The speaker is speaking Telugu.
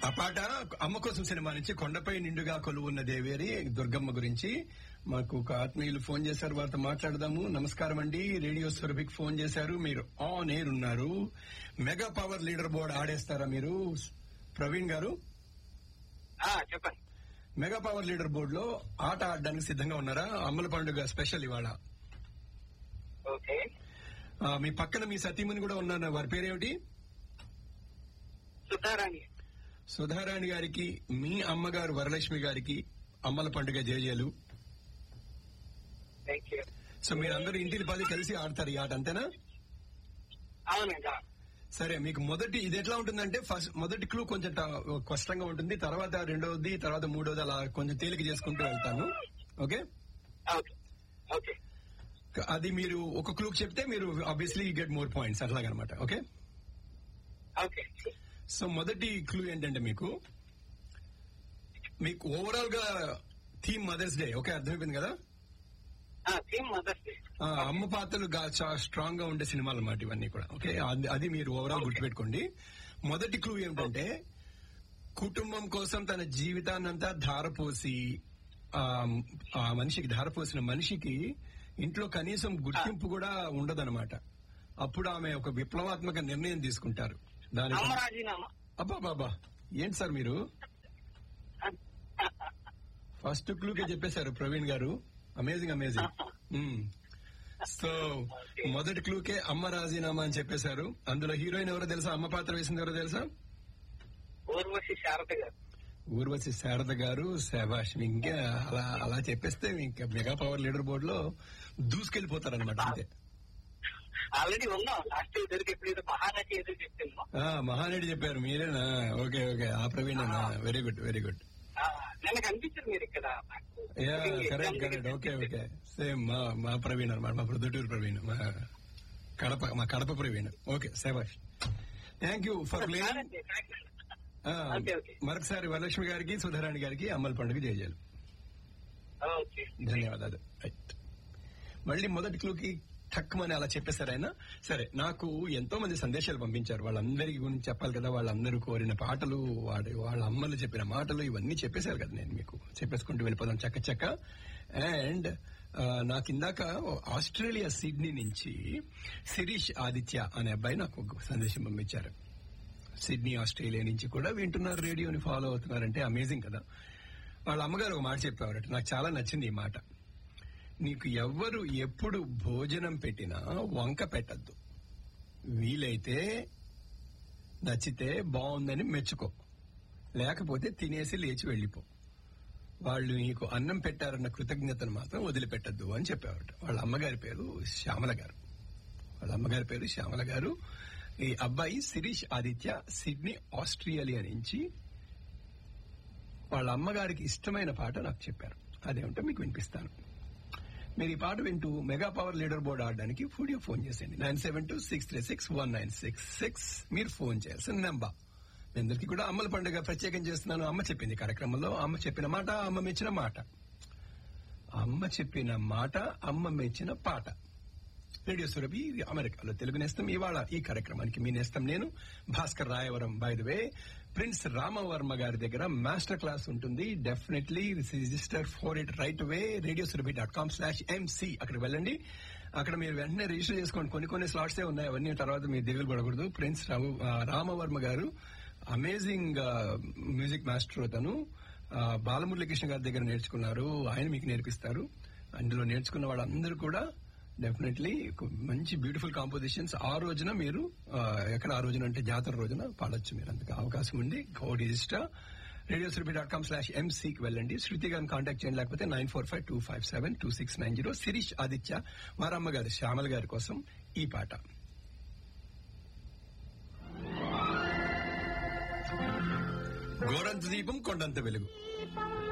ఆ పాట అమ్మ కోసం సినిమా నుంచి కొండపై నిండుగా కొలువున్న దేవేరి దుర్గమ్మ గురించి మాకు ఒక ఆత్మీయులు ఫోన్ చేశారు వారితో మాట్లాడదాము నమస్కారం అండి రేడియో సురభికి ఫోన్ చేశారు మీరు ఆన్ ఎయిర్ ఉన్నారు మెగా పవర్ లీడర్ బోర్డ్ ఆడేస్తారా మీరు ప్రవీణ్ గారు ఆ, చెప్పండి మెగా పవర్ లీడర్ బోర్డ్ లో ఆట ఆడడానికి సిద్ధంగా ఉన్నారా అమ్మల పండుగ స్పెషల్ ఇవాళ ఓకే ఆ, మీ పక్కన మీ సతీమణి కూడా ఉన్నారు వారి పేరేమిటి సుధారాణి సుధారాణి గారికి మీ అమ్మగారు వరలక్ష్మి గారికి అమ్మల పండుగ జయజయలు థ్యాంక్ యూ సో మీరందరూ ఇంటికి పది కలిసి ఆడతారు ఈ ఆట అంతేనా అవునండి ఆ, సరే మీకు మొదటి ఇది ఎట్లా ఉంటుందంటే ఫస్ట్ మొదటి క్లూ కొంచెం ట- కష్టంగా ఉంటుంది తర్వాత రెండవది తర్వాత మూడవది అలా కొంచెం తేలిక చేసుకుంటూ వెళ్తాను ఓకే ఓకే ఓకే అది మీరు ఒక క్లూ చెప్తే మీరు ఆబ్వియస్లీ గెట్ మోర్ పాయింట్స్ అట్లాగనమాట ఓకే ఓకే సో మొదటి క్లూ ఏంటంటే మీకు మీకు ఓవరాల్ గా థీమ్ మదర్స్ డే ఓకే అర్థమైపోయింది కదా థీమ్ మదర్స్ డే ఆ, అమ్మ పాత్రలు గా- చాలా స్ట్రాంగ్ గా ఉండే సినిమాలు అన్నమాట ఇవన్నీ కూడా ఓకే అది- అది మీరు ఓవరాల్ గుర్తుపెట్టుకోండి మొదటి క్లూ ఏమిటంటే కుటుంబం కోసం తన జీవితాన్నంతా ధారపోసి ఆ ఆ మనిషికి ధారపోసిన మనిషికి ఇంట్లో కనీసం గుర్తింపు కూడా ఉండదన్నమాట అప్పుడు ఆమె ఒక విప్లవాత్మక నిర్ణయం తీసుకుంటారు దాని అమ్మ రాజీనామా అబ్బా బాబా ఏంటి సార్ మీరు ఫస్ట్ క్లూకే చెప్పేశారు ప్రవీణ్ గారు అమేజింగ్ అమేజింగ్ సో మొదటి క్లూకే అమ్మ రాజీనామా అని చెప్పేశారు అందులో హీరోయిన్ ఎవరో తెలుసా అమ్మ పాత్ర వేసింది ఎవరో తెలుసా ఊర్వశి శారద గారు ఊర్వశి శారద గారు శభాష్ ఇంకా అలా అలా చెప్పేస్తే ఇంకా మెగా పవర్ లీడర్ బోర్డు లో దూసుకెళ్లిపోతారనమాట అంతే ఆల్రెడీ ఉన్నాం లాస్ట్ ఎదురుకి ఎప్పుడు ఏదో మహానటి ఎదురు చెప్తున్నాం ఆ, మహానటి చెప్పారు మీరేనా ఓకే ఓకే ఆ ప్రవీణేనా వెరీ గుడ్ వెరీ గుడ్ నన్ను కనిపించారు మీరు ఇక్కడ yeah correct correct okay okay same మా మా ప్రవీణ్ అనమాట మా ప్రొద్దుటూరు ప్రవీణ్ మా కడప మా కడప ప్రవీణ్ ఓకే శభాష్ థ్యాంక్ యూ ఫర్ ప్లేయింగ్ కాదండి, కాకినాడ. Okay, okay. మరొకసారి వరలక్ష్మి గారికి సుధారాణి గారికి అమ్మల పండుగ జయజాలు ఓకే ధన్యవాదాలు రైట్ మళ్ళీ మొదటి క్లూకి ఠక్కుమని అలా చెప్పేశారు ఆయన సరే నాకు ఎంతో మంది సందేశాలు పంపించారు వాళ్ళందరి గురించి చెప్పాలి కదా వాళ్ళందరూ కోరిన పాటలు వాడి వాళ్ళ అమ్మలు చెప్పిన మాటలు ఇవన్నీ చెప్పేశారు కదా నేను మీకు చెప్పేసుకుంటూ వెళ్ళిపోదాం చక్క చక్క అండ్ నాకు ఇందాక ఆస్ట్రేలియా సిడ్నీ నుంచి శిరీష్ ఆదిత్య అనే అబ్బాయి నాకు ఒక సందేశం పంపించారు సిడ్నీ ఆస్ట్రేలియా నుంచి కూడా వింటున్నారు రేడియోని ఫాలో అవుతున్నారంటే అమేజింగ్ కదా వాళ్ళ అమ్మగారు ఒక మాట చెప్పేవారట నాకు చాలా నచ్చింది ఈ మాట నీకు ఎవ్వరు ఎప్పుడు భోజనం పెట్టినా వంక పెట్టద్దు వీలైతే నచ్చితే బాగుందని మెచ్చుకో లేకపోతే తినేసి లేచి వెళ్ళిపో వాళ్ళు నీకు అన్నం పెట్టారన్న కృతజ్ఞతను మాత్రం వదిలిపెట్టద్దు అని చెప్పేవారట వాళ్ళ అమ్మగారి పేరు శ్యామల గారు వాళ్ళ అమ్మగారి పేరు శ్యామల గారు ఈ అబ్బాయి శిరీష్ ఆదిత్య సిడ్నీ ఆస్ట్రేలియా నుంచి వాళ్ళ అమ్మగారికి ఇష్టమైన పాట నాకు చెప్పారు అదేమిటో మీకు వినిపిస్తాను మీరు ఈ పాట వింటూ మెగా పవర్ లీడర్ బోర్డ్ ఆడడానికి ఫుడియో ఫోన్ చేసేయండి nine seven two six three six one nine six six మీరు ఫోన్ చేయాల్సిన నెంబర్ మీ అందరికీ కూడా అమ్మల పండుగ ప్రత్యేకం చేస్తున్నాను అమ్మ చెప్పింది కార్యక్రమంలో అమ్మ చెప్పిన మాట అమ్మ మెచ్చిన మాట అమ్మ చెప్పిన మాట అమ్మ మెచ్చిన పాట రేడియో సురభి ఇది అమెరికాలో తెలుగు నేస్తం ఇవాళ ఈ కార్యక్రమానికి మీ నేస్తం నేను Bhaskar Rayavaram by the way prince Ramavarma గారి దగ్గర మాస్టర్ క్లాస్ ఉంటుంది definitely register for it right away radio Surabhi dot com slash MC అక్కడికి వెళ్ళండి అక్కడ మీరు వెంటనే రిజిస్టర్ చేసుకోండి కొన్ని కొన్ని స్లాట్సే ఉన్నాయి అవన్నీ తర్వాత మీరు దిగులు పడకూడదు ప్రిన్స్ రాము- ఆ, రామవర్మ గారు అమేజింగ్ మ్యూజిక్ మాస్టర్ అతను ఆ, బాలమురళీకృష్ణ గారి దగ్గర నేర్చుకున్నారు ఆయన మీకు నేర్పిస్తారు అందులో నేర్చుకున్న వాళ్ళందరూ కూడా డెఫినెట్లీ మంచి బ్యూటిఫుల్ కాంపోజిషన్స్ ఆ రోజున మీరు ఆ, ఎక్కడ ఆ రోజున అంటే జాతర రోజున పాడొచ్చు మీరు అందుకు అవకాశం ఉంది go register radio Surabhi dot com slash ఎంసీకి వెళ్ళండి శృతి గారిని కాంటాక్ట్ చేయండి లేకపోతే nine four five two five seven two six nine zero Shirish Aditya వారమ్మ గారు శ్యామల గారి కోసం ఈ పాట గోరంత దీపం కొండంత వెలుగు